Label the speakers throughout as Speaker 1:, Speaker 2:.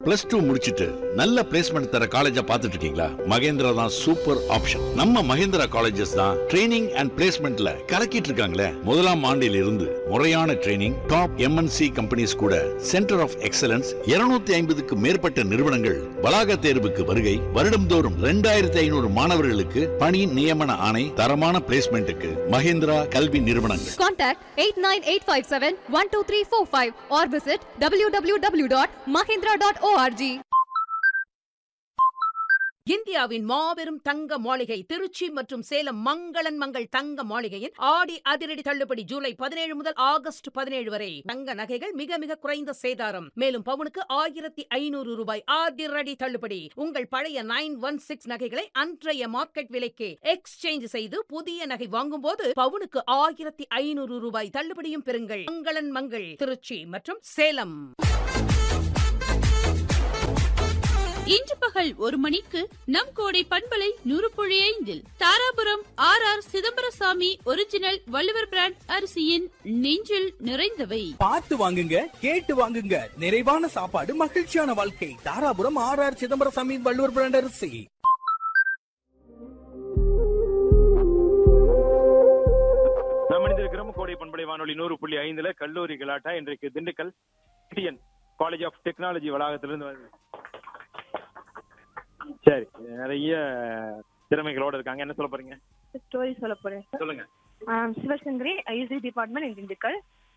Speaker 1: Plus two முடிச்சிட்டு நல்ல placement தர காலேஜா பார்த்துட்டு இருக்கீங்களா மகேந்திரா தான் சூப்பர் ஆப்ஷன் நம்ம மகேந்திரா காலேஜஸ் தான் ட்ரைனிங் அண்ட் பிளேஸ்மெண்ட்ல கலக்கிட்டு இருக்காங்களே முதலாம் ஆண்டில் இருந்து முறையான ட்ரைனிங் டாப் எம்என்சி கம்பெனிஸ் கூட சென்டர் ஆஃப் எக்ஸலன்ஸ் 250 ஐம்பதுக்கு மேற்பட்ட நிறுவனங்கள் வளாக தேர்வுக்கு வருகை வருடம்தோறும் ரெண்டாயிரத்தி ஐநூறு மாணவர்களுக்கு பணி நியமன ஆணை தரமான பிளேஸ்மெண்ட்டுக்கு மகேந்திரா கல்வி நிறுவனங்கள்
Speaker 2: Contact 89857-12345 or visit www.mahindra.org.
Speaker 3: இந்தியாவின் மாபெரும் தங்க மாளிகை திருச்சி மற்றும் சேலம் மங்களன் மங்கள் தங்க மாளிகையின் ஆடி அதிரடி தள்ளுபடி ஜூலை பதினேழு முதல் ஆகஸ்ட் பதினேழு வரை தங்க நகைகள் மிக மிக குறைந்த சேதாரம் மேலும் பவுனுக்கு ஆயிரத்தி ஐநூறு ரூபாய் அதிரடி தள்ளுபடி உங்கள் பழைய நைன் ஒன் சிக்ஸ் நகைகளை அன்றைய மார்க்கெட் விலைக்கு எக்ஸ்சேஞ்ச் செய்து புதிய நகை வாங்கும்போது பவுனுக்கு ஆயிரத்தி ஐநூறு ரூபாய் தள்ளுபடியும் பெறுங்கள் மங்களன் மங்கள் திருச்சி மற்றும் சேலம்
Speaker 4: இன்று பகல் ஒரு மணிக்கு நம் கோடை பண்பலை நூறு புள்ளி ஐந்தில் Dharapuram R R Chidambarasamy original Valluvar brand அரிசியின் நெஞ்சில் நிறைந்தவை
Speaker 5: பார்த்து வாங்குங்க கேட்டு வாங்குங்க நிறைவான சாப்பாடு மகிழ்ச்சியான வாழ்க்கை Dharapuram R R Chidambarasamy Valluvar brand அரிசி
Speaker 6: நாம் இணைந்திருக்கிறோம் கோடை பண்பலை வானொலி நூறு புள்ளி ஐந்துல கல்லூரி கலாட்டா இன்றைக்கு Dindigul TN college of technology வளாகத்திலிருந்து வருது சரி நிறைய திறமைகளோட இருக்காங்க என்ன சொல்ல போறீங்க
Speaker 7: ஸ்டோரி சொல்ல போறேன்
Speaker 6: சொல்லுங்க
Speaker 7: ஆம், Sivasankari IC department in Dindigul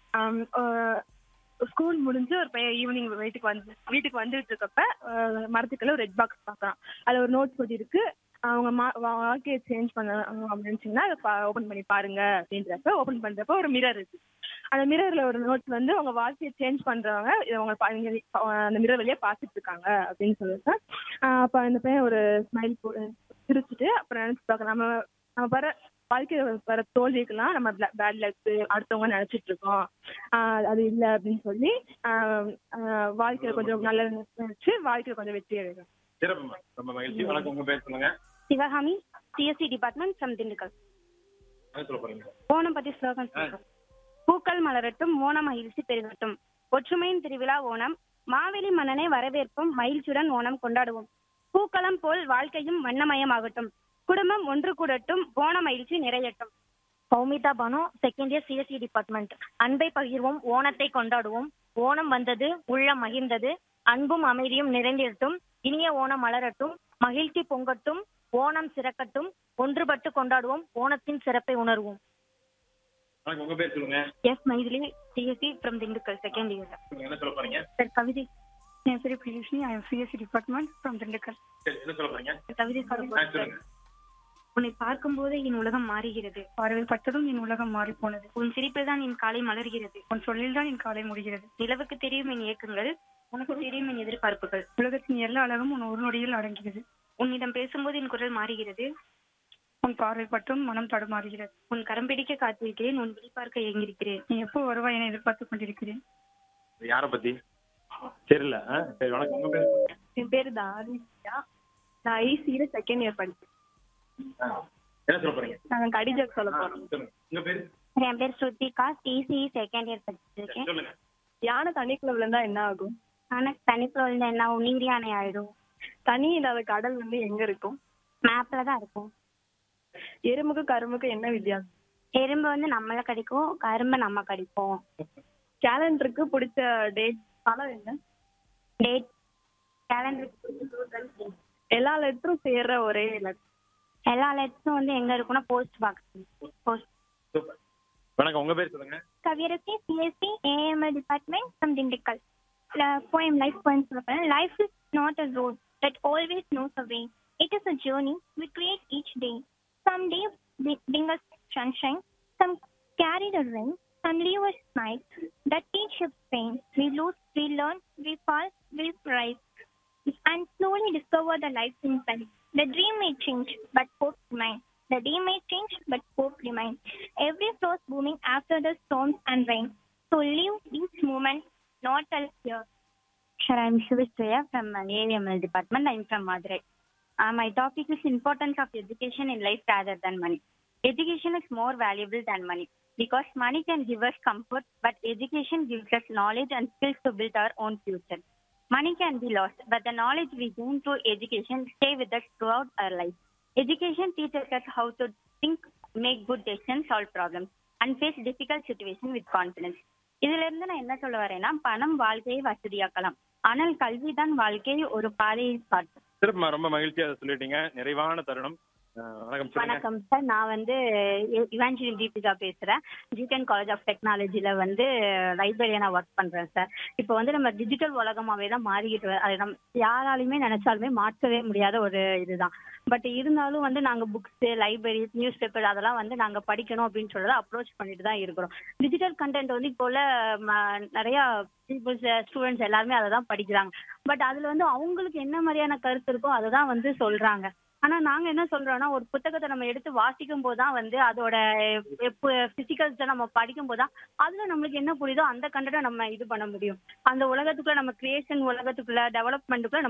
Speaker 7: school முடிஞ்சு ஒரு பையன் ஈவினிங் வீட்டுக்கு வந்து வீட்டுக்கு வந்துட்டு இருக்கப்ப அஹ், மரத்துக்குள்ள ஒரு ரெட் பாக்ஸ் பார்க்கறான் அதுல ஒரு நோட் சொல்லி இருக்கு அவங்க மா- வா- வாழ்க்கையை சேஞ்ச் பண்ண அப்படின்னு சொன்னா அதை ஓபன் பண்ணி பாருங்க அப்படின்றப்ப ஓபன் பண்றப்ப ஒரு மிரர் இருக்கு அந்த மிரர்ல ஒரு நோட் வந்து அவங்க வாழ்க்கையை சேஞ்ச் பண்றவங்க இதை அவங்க பா- இங்க பா- அந்த மிரர் வழியா பாத்துட்டு இருக்காங்க அப்படின்னு சொல்லிட்டு ஆஹ் அப்ப அந்த பையன் ஒரு ஸ்மைல் சிரிச்சுட்டு அப்புறம் நினைச்சு பார்க்க நம்ம நம்ம வர வாழ்க்கையில வர தோல்விக்கெல்லாம் நம்ம பேட் லக் அடுத்தவங்க நினைச்சிட்டு இருக்கோம் ஆஹ் அது இல்ல அப்படின்னு சொல்லி ஆஹ் ஆஹ் வாழ்க்கையில கொஞ்சம் நல்ல நினைச்சு வாழ்க்கையில கொஞ்சம் வெற்றி அடையும்
Speaker 6: சிறப்புமா ரொம்ப மகிழ்ச்சி வணக்கம் உங்க பேர் சொல்லுங்க
Speaker 8: Sivakami CSC department from Dindigul
Speaker 6: என்ன சொல்ல போறீங்க
Speaker 8: ஓணம் பத்தி ஸ்லோகன் சொல்றேன் பூக்கள் மலரட்டும் ஓணம் மகிழ்ச்சி பெருகட்டும் ஒற்றுமையின் திருவிழா ஓணம் மாவெளி மன்னனை வரவேற்போம் மகிழ்ச்சியுடன் ஓணம் கொண்டாடுவோம் பூக்களம் போல் வாழ்க்கையும் வண்ணமயமாகட்டும் குடும்பம் ஒன்று கூடட்டும் ஓண மகிழ்ச்சி நிறையட்டும்
Speaker 9: Soumitha Banu second year CSC department அன்பை பகிர்வோம் ஓணத்தை கொண்டாடுவோம் ஓணம் வந்தது உள்ளம் மகிழ்ந்தது அன்பும் அமைதியும் நிறைந்திடட்டும் இனிய ஓணம் மலரட்டும் மகிழ்ச்சி பொங்கட்டும் ஓணம் சிறக்கட்டும் ஒன்றுபட்டு கொண்டாடுவோம் ஓணத்தின் சிறப்பை உணர்வோம்
Speaker 6: வணக்கம் உங்க பேர் சொல்லுங்க
Speaker 9: S Mythili CSC from Dindigul second year
Speaker 6: சொல்லுங்க, என்ன சொல்ல போறீங்க
Speaker 9: சார் கவிதை என் பேர் Priyasni I am CSC department from Dindigul
Speaker 6: சரி என்ன சொல்ல போறீங்க
Speaker 9: கவிதை
Speaker 6: ஆ, சொல்லுங்க
Speaker 9: உன்னை பார்க்கும்போது என் உலகம் மாறுகிறது பார்வைப்பட்டதும் என் உலகம் மாறி போனது உன் சிரிப்பில் தான் என் காலை மலர்கிறது உன் சொல்லில் தான் என் காலை முடிகிறது நிலவுக்கு தெரியும் என் இயக்கங்கள் உனக்கு தெரியும் என் எதிர்பார்ப்புகள் உலகத்தின் எல்லா அழகும் உன் ஒரு நொடியில் அடங்குகிறது உன்னிடம் பேசும்போது என் குரல் மாறுகிறது உன் பார்வைப்பட்டும் மனம் தடுமாறுகிறது உன் கரம் பிடிக்க காத்திருக்கிறேன் உன் விழிப்பார்க்க ஏங்கியிருக்கிறேன் நீ எப்போ வருவாய் என எதிர்பார்த்து கொண்டிருக்கிறேன்
Speaker 6: இது யாரை பத்தி தெரியல ஆ? சரி வணக்கம் உங்க பேர் சொல்லுங்க
Speaker 7: என் பேரு தாரியா நான் ஐசியில செகண்ட் இயர் படிச்சேன்
Speaker 6: ஆ. என்ன சொல்ல போறீங்க
Speaker 7: நாங்க கடிஜாக் சொல்ல
Speaker 6: ஆ,
Speaker 7: போறோம்
Speaker 6: சொல்லுங்க உங்க பேரு
Speaker 9: என் பேர் ஸ்ருத்திகா டிசி செகண்ட் இயர் படிச்சிருக்கேன்
Speaker 6: சொல்லுங்க
Speaker 7: யானை தண்ணிக்குள்ள விழுந்தா என்ன ஆகும்
Speaker 9: ஆனா தனிப்புல வந்து என்ன நீர் யானை ஆயிடும்
Speaker 7: தண்ணி இல்லாத கடல் வந்து எங்க இருக்கும்
Speaker 9: மேப்ல தான் இருக்கும்
Speaker 7: எறும்புக்கு கரும்புக்கு என்ன வித்தியாசம்
Speaker 9: எறும்பு வந்து நம்மள கடிக்கும் கரும்பு நம்ம கடிப்போம்
Speaker 7: கேலண்டருக்கு பிடிச்ச டேட் பணம் என்ன
Speaker 9: டேட் கேலண்டர்
Speaker 7: எல்லா லெட்டரும் சேர்ற ஒரே லெட்டர்
Speaker 9: எல்லா லெட்டரும் வந்து எங்க இருக்கும்னா போஸ்ட் பாக்ஸ் போஸ்ட்
Speaker 6: சூப்பர் வணக்கம் உங்க பேர் சொல்லுங்க
Speaker 9: Kaviyarasi CSC AML department from Dindigul poem life poem சொல்லுறேன் life is not a road that always knows a way it is a journey we create each day some day bring us sunshine some carry the rain some leave us smile that teach us pain we lose we learn we fall we rise and slowly discover the life inside the dream may change but hope remain the day may change, but hope remains. Every frost booming after the storms and rain. So live each moment, not as fear. Sure, I'm Shivishriya from uh, AVML department. I'm from Madurai. Uh, my topic is importance of education in life rather than money. Education is more valuable than money because money can give us comfort, but education gives us knowledge and skills to build our own future.
Speaker 8: Money can be lost, but the knowledge we gain through education stay with us throughout our life. Education teaches us how to think, make good decisions, solve problems, and face difficult situations with confidence. இதுல இருந்து நான் என்ன சொல்ல வரேன்னா பணம் வாழ்க்கையை வசதியாக்கலாம் ஆனால் கல்விதான் வாழ்க்கையை ஒரு பாதையை காட்டும்
Speaker 6: சிறப்புமா ரொம்ப மகிழ்ச்சியா அதை சொல்லிட்டீங்க நிறைவான தருணம் அஹ், வணக்கம் சொல்லுங்க
Speaker 8: வணக்கம் சார் நான் வந்து இவாஞ்சலி தீபிகா பேசுறேன் ஜிகன் காலேஜ் ஆஃப் டெக்னாலஜில வந்து லைப்ரரியா ஒர்க் பண்றேன் சார் இப்போ வந்து நம்ம டிஜிட்டல் உலகமாவே தான் மாறிக்கிட்டு வ- அது நம்ம யாராலையுமே நினைச்சாலுமே மாற்றவே முடியாத ஒரு இதுதான் பட் இருந்தாலும் வந்து நாங்க புக்ஸ் லைப்ரரி நியூஸ் பேப்பர் அதெல்லாம் வந்து நாங்க படிக்கணும் அப்படின்னு சொல்றத அப்ரோச் பண்ணிட்டு தான் இருக்கிறோம் டிஜிட்டல் கண்டென்ட் வந்து இப்போ உள்ள ம- நிறைய பீப்புள்ஸ் ஸ்டூடெண்ட்ஸ் எல்லாருமே அதை தான் படிக்கிறாங்க பட் அதுல வந்து அவங்களுக்கு என்ன மாதிரியான கருத்து இருக்கோ அதை தான் வந்து சொல்றாங்க ஆனா நாங்க என்ன சொல்றோம்னா ஒரு புத்தகத்தை நம்ம எடுத்து வாசிக்கும் போதுதான் வந்து அதோட பிசிக்கல்ஸ் நம்ம படிக்கும் போதுதான் அதுல நம்மளுக்கு என்ன புரியுதோ அந்த கண்டென்ட்டை நம்ம இது பண்ண முடியும் அந்த உலகத்துக்குள்ள நம்ம கிரியேஷன் உலகத்துக்குள்ள டெவலப்மெண்ட்டுக்குள்ள